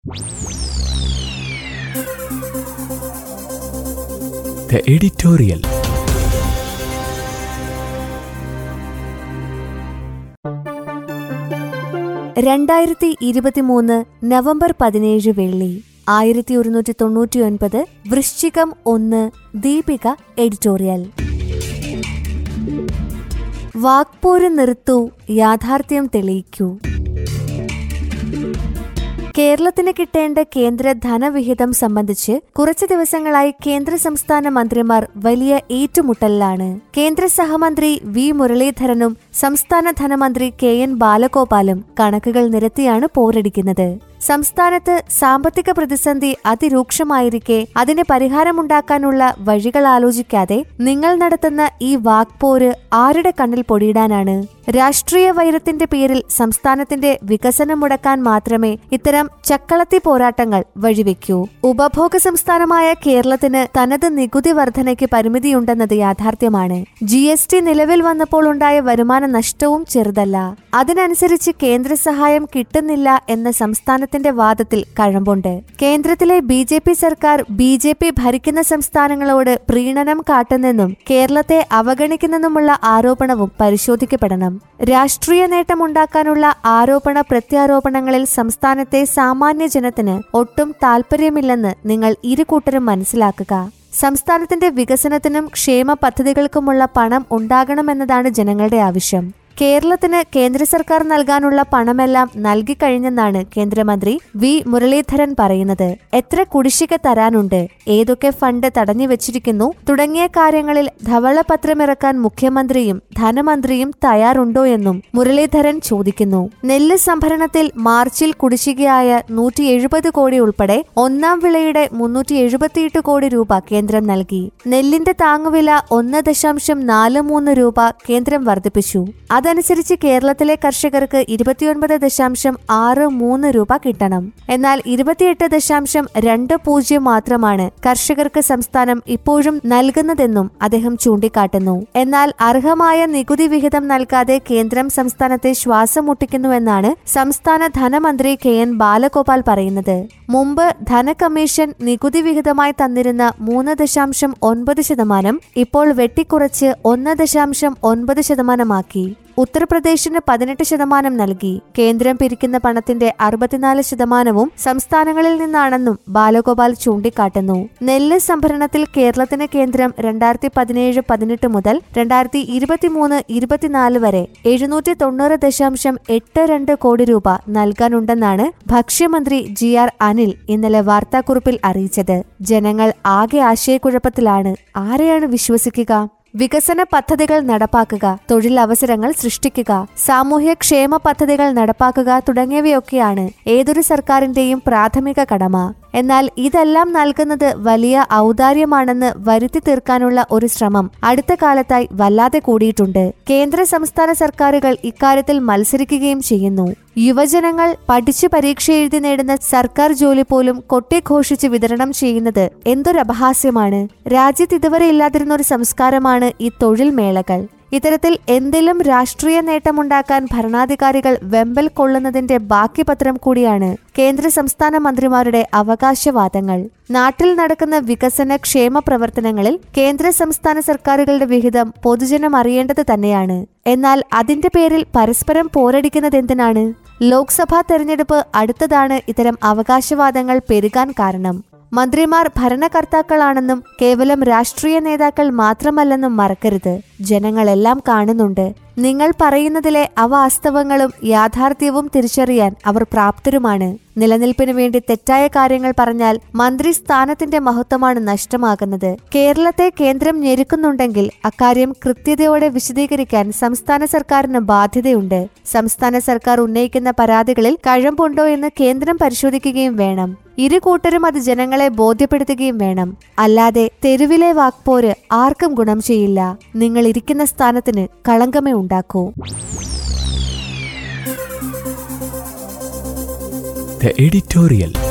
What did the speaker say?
The editorial. രണ്ടായിരത്തി ഇരുപത്തിമൂന്ന് November പതിനേഴ് വെള്ളി ആയിരത്തി ഒരുന്നൂറ്റി തൊണ്ണൂറ്റി ഒൻപത് വൃശ്ചികം ഒന്ന് ദീപിക എഡിറ്റോറിയൽ വാക്പോര് നിർത്തൂ യാഥാർത്ഥ്യം തെളിയിക്കൂ കേരളത്തിന് കിട്ടേണ്ട കേന്ദ്ര ധനവിഹിതം സംബന്ധിച്ച് കുറച്ചു ദിവസങ്ങളായി കേന്ദ്ര സംസ്ഥാന മന്ത്രിമാർ വലിയ ഏറ്റുമുട്ടലിലാണ് കേന്ദ്ര സഹമന്ത്രി വി മുരളീധരനും സംസ്ഥാന ധനമന്ത്രി കെ എൻ ബാലഗോപാലും കണക്കുകൾ നിരത്തിയാണ് പോരടിക്കുന്നത് സംസ്ഥാനത്ത് സാമ്പത്തിക പ്രതിസന്ധി അതിരൂക്ഷമായിരിക്കെ അതിന് പരിഹാരമുണ്ടാക്കാനുള്ള വഴികൾ ആലോചിക്കാതെ നിങ്ങൾ നടത്തുന്ന ഈ വാക്പോര് ആരുടെ കണ്ണിൽ പൊടിയിടാനാണ് രാഷ്ട്രീയ വൈരത്തിന്റെ പേരിൽ സംസ്ഥാനത്തിന്റെ വികസനം മുടക്കാൻ മാത്രമേ ഇത്തരം ചക്കളത്തി പോരാട്ടങ്ങൾ വഴിവെക്കൂ ഉപഭോഗ സംസ്ഥാനമായ കേരളത്തിന് തനത് നികുതി വർധനയ്ക്ക് പരിമിതിയുണ്ടെന്നത് യാഥാർത്ഥ്യമാണ് ജി എസ് ടി നിലവിൽ വന്നപ്പോൾ ഉണ്ടായ വരുമാന നഷ്ടവും ചെറുതല്ല അതിനനുസരിച്ച് കേന്ദ്ര സഹായം കിട്ടുന്നില്ല എന്ന സംസ്ഥാനത്തിന്റെ വാദത്തിൽ കഴമ്പുണ്ട് കേന്ദ്രത്തിലെ ബി ജെ പി സർക്കാർ ബി ജെ പി ഭരിക്കുന്ന സംസ്ഥാനങ്ങളോട് പ്രീണനം കാട്ടുന്നെന്നും കേരളത്തെ അവഗണിക്കുന്നെന്നുമുള്ള ആരോപണവും പരിശോധിക്കപ്പെടണം രാഷ്ട്രീയ നേട്ടമുണ്ടാക്കാനുള്ള ആരോപണ പ്രത്യാരോപണങ്ങളിൽ സംസ്ഥാനത്തെ സാമാന്യ ജനത്തിന് ഒട്ടും താൽപര്യമില്ലെന്ന് നിങ്ങൾ ഇരുകൂട്ടരും മനസ്സിലാക്കുക സംസ്ഥാനത്തിന്റെ വികസനത്തിനും ക്ഷേമ പദ്ധതികൾക്കുമുള്ള പണം ഉണ്ടാകണമെന്നതാണ് ജനങ്ങളുടെ ആവശ്യം കേരളത്തിന് കേന്ദ്ര സർക്കാർ നൽകാനുള്ള പണമെല്ലാം നൽകിക്കഴിഞ്ഞെന്നാണ് കേന്ദ്രമന്ത്രി വി മുരളീധരൻ പറയുന്നത് എത്ര കുടിശ്ശിക തരാനുണ്ട് ഏതൊക്കെ ഫണ്ട് തടഞ്ഞു വെച്ചിരിക്കുന്നു തുടങ്ങിയ കാര്യങ്ങളിൽ ധവളപത്രമിറക്കാൻ മുഖ്യമന്ത്രിയും ധനമന്ത്രിയും തയ്യാറുണ്ടോ എന്നും മുരളീധരൻ ചോദിക്കുന്നു നെല്ല് സംഭരണത്തിൽ മാർച്ചിൽ കുടിശ്ശികയായ നൂറ്റി എഴുപത് കോടി ഉൾപ്പെടെ ഒന്നാം വിളയുടെ മുന്നൂറ്റി എഴുപത്തിയെട്ട് കോടി രൂപ കേന്ദ്രം നൽകി നെല്ലിന്റെ താങ്ങുവില ഒന്ന് ദശാംശം നാല് മൂന്ന് രൂപ കേന്ദ്രം വർദ്ധിപ്പിച്ചു അതനുസരിച്ച് കേരളത്തിലെ കർഷകർക്ക് ഇരുപത്തിയൊൻപത് ദശാംശം ആറ് മൂന്ന് രൂപ കിട്ടണം എന്നാൽ ഇരുപത്തിയെട്ട് ദശാംശം രണ്ട് പൂജ്യം മാത്രമാണ് കർഷകർക്ക് സംസ്ഥാനം ഇപ്പോഴും നൽകുന്നതെന്നും അദ്ദേഹം ചൂണ്ടിക്കാട്ടുന്നു എന്നാൽ അർഹമായ നികുതി വിഹിതം നൽകാതെ കേന്ദ്രം സംസ്ഥാനത്തെ ശ്വാസം മുട്ടിക്കുന്നുവെന്നാണ് സംസ്ഥാന ധനമന്ത്രി കെ എൻ ബാലഗോപാൽ പറയുന്നത് മുമ്പ് ധനകമ്മീഷൻ നികുതി വിഹിതമായി തന്നിരുന്ന മൂന്ന് ദശാംശം ഒൻപത് ശതമാനം ഇപ്പോൾ വെട്ടിക്കുറച്ച് ഒന്ന് ദശാംശം ഒൻപത് ശതമാനമാക്കി ഉത്തർപ്രദേശിന് പതിനെട്ട് ശതമാനം നൽകി കേന്ദ്രം പിരിക്കുന്ന പണത്തിന്റെ അറുപത്തിനാല് ശതമാനവും സംസ്ഥാനങ്ങളിൽ നിന്നാണെന്നും ബാലഗോപാൽ ചൂണ്ടിക്കാട്ടുന്നു നെല്ല് സംഭരണത്തിൽ കേരളത്തിന് കേന്ദ്രം രണ്ടായിരത്തി പതിനേഴ് പതിനെട്ട് മുതൽ രണ്ടായിരത്തി ഇരുപത്തിമൂന്ന് ഇരുപത്തിനാല് വരെ എഴുന്നൂറ്റി തൊണ്ണൂറ് ദശാംശം എട്ട് രണ്ട് കോടി രൂപ നൽകാനുണ്ടെന്നാണ് ഭക്ഷ്യമന്ത്രി ജി ആർ അനിൽ ഇന്നലെ വാർത്താക്കുറിപ്പിൽ അറിയിച്ചത് ജനങ്ങൾ ആകെ ആശയക്കുഴപ്പത്തിലാണ് ആരെയാണ് വിശ്വസിക്കുക വികസന പദ്ധതികൾ നടപ്പാക്കുക തൊഴിലവസരങ്ങൾ സൃഷ്ടിക്കുക സാമൂഹ്യ ക്ഷേമ പദ്ധതികൾ നടപ്പാക്കുക തുടങ്ങിയവയൊക്കെയാണ് ഏതൊരു സർക്കാരിന്റെയും പ്രാഥമിക കടമ എന്നാൽ ഇതെല്ലാം നൽകുന്നത് വലിയ ഔദാര്യമാണെന്ന് വരുത്തി തീർക്കാനുള്ള ഒരു ശ്രമം അടുത്ത കാലത്തായി വല്ലാതെ കൂടിയിട്ടുണ്ട് കേന്ദ്ര സംസ്ഥാന സർക്കാരുകൾ ഇക്കാര്യത്തിൽ മത്സരിക്കുകയും ചെയ്യുന്നു യുവജനങ്ങൾ പഠിച്ചു പരീക്ഷ എഴുതി നേടുന്ന സർക്കാർ ജോലി പോലും കൊട്ടിഘോഷിച്ച് വിതരണം ചെയ്യുന്നത് എന്തൊരു അപഹാസ്യമാണ് രാജ്യത്ത് ഇതുവരെ ഇല്ലാതിരുന്ന ഒരു സംസ്കാരമാണ് ഈ തൊഴിൽ മേളകൾ ഇത്തരത്തിൽ എന്തെങ്കിലും രാഷ്ട്രീയ നേട്ടമുണ്ടാക്കാൻ ഭരണാധികാരികൾ വെമ്പൽ കൊള്ളുന്നതിന്റെ ബാക്കി പത്രം കൂടിയാണ് കേന്ദ്ര സംസ്ഥാന മന്ത്രിമാരുടെ അവകാശവാദങ്ങൾ നാട്ടിൽ നടക്കുന്ന വികസന ക്ഷേമ പ്രവർത്തനങ്ങളിൽ കേന്ദ്ര സംസ്ഥാന സർക്കാരുകളുടെ വിഹിതം പൊതുജനം അറിയേണ്ടത് തന്നെയാണ് എന്നാൽ അതിന്റെ പേരിൽ പരസ്പരം പോരടിക്കുന്നതെന്തിനാണ് ലോക്സഭാ തെരഞ്ഞെടുപ്പ് അടുത്തതാണ് ഇത്തരം അവകാശവാദങ്ങൾ പെരുകാൻ കാരണം മന്ത്രിമാർ ഭരണകർത്താക്കളാണെന്നും കേവലം രാഷ്ട്രീയ നേതാക്കൾ മാത്രമല്ലെന്നും മറക്കരുത് ജനങ്ങളെല്ലാം കാണുന്നുണ്ട് നിങ്ങൾ പറയുന്നതിലെ അവാസ്തവങ്ങളും യാഥാർത്ഥ്യവും തിരിച്ചറിയാൻ അവർ പ്രാപ്തരുമാണ് നിലനിൽപ്പിനു വേണ്ടി തെറ്റായ കാര്യങ്ങൾ പറഞ്ഞാൽ മന്ത്രി സ്ഥാനത്തിന്റെ മഹത്വമാണ് നഷ്ടമാകുന്നത് കേരളത്തെ കേന്ദ്രം ഞെരുക്കുന്നുണ്ടെങ്കിൽ അക്കാര്യം കൃത്യതയോടെ വിശദീകരിക്കാൻ സംസ്ഥാന സർക്കാരിന് ബാധ്യതയുണ്ട് സംസ്ഥാന സർക്കാർ ഉന്നയിക്കുന്ന പരാതികളിൽ കഴമ്പുണ്ടോ എന്ന് കേന്ദ്രം പരിശോധിക്കുകയും വേണം ഇരു കൂട്ടരും അത് ജനങ്ങളെ ബോധ്യപ്പെടുത്തുകയും വേണം അല്ലാതെ തെരുവിലെ വാക്പോര് ആർക്കും ഗുണം ചെയ്യില്ല നിങ്ങൾ ഇരിക്കുന്ന സ്ഥാനത്തിന് കളങ്കമേ ഉണ്ടാക്കൂ The editorial.